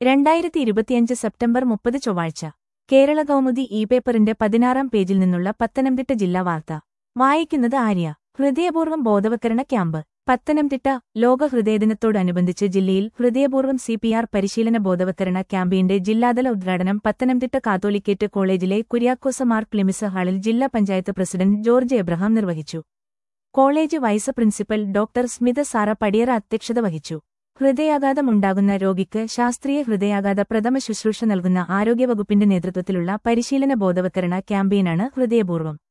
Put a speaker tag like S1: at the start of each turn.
S1: രണ്ടായിരത്തി ഇരുപത്തിയഞ്ച് സെപ്റ്റംബർ മുപ്പത് ചൊവ്വാഴ്ച കേരള കൗമുദി ഇ പേപ്പറിന്റെ പതിനാറാം പേജിൽ നിന്നുള്ള പത്തനംതിട്ട ജില്ലാ വാർത്ത വായിക്കുന്നത് ആര്യ ഹൃദയപൂർവ്വം ബോധവൽക്കരണ ക്യാമ്പ് പത്തനംതിട്ട ലോക ഹൃദയദിനത്തോടനുബന്ധിച്ച് ജില്ലയിൽ ഹൃദയപൂർവ്വം സി പി ആർ പരിശീലന ബോധവൽക്കരണ ക്യാമ്പിന്റെ ജില്ലാതല ഉദ്ഘാടനം പത്തനംതിട്ട കാത്തോലിക്കേറ്റ് കോളേജിലെ കുര്യാക്കോസ മാർ ക്ലിമിസ് ഹാളിൽ ജില്ലാ പഞ്ചായത്ത് പ്രസിഡന്റ് ജോർജ് എബ്രഹാം നിർവഹിച്ചു college vice principal doctor Smitha Sara Padiyara അധ്യക്ഷത വഹിച്ചു ഹൃദയാഘാതമുണ്ടാകുന്ന രോഗിക്ക് ശാസ്ത്രീയ ഹൃദയാഘാത പ്രഥമ ശുശ്രൂഷ നൽകുന്ന ആരോഗ്യവകുപ്പിന്റെ നേതൃത്വത്തിലുള്ള പരിശീലന ബോധവൽക്കരണ ക്യാമ്പയിനാണ് ഹൃദയപൂർവ്വം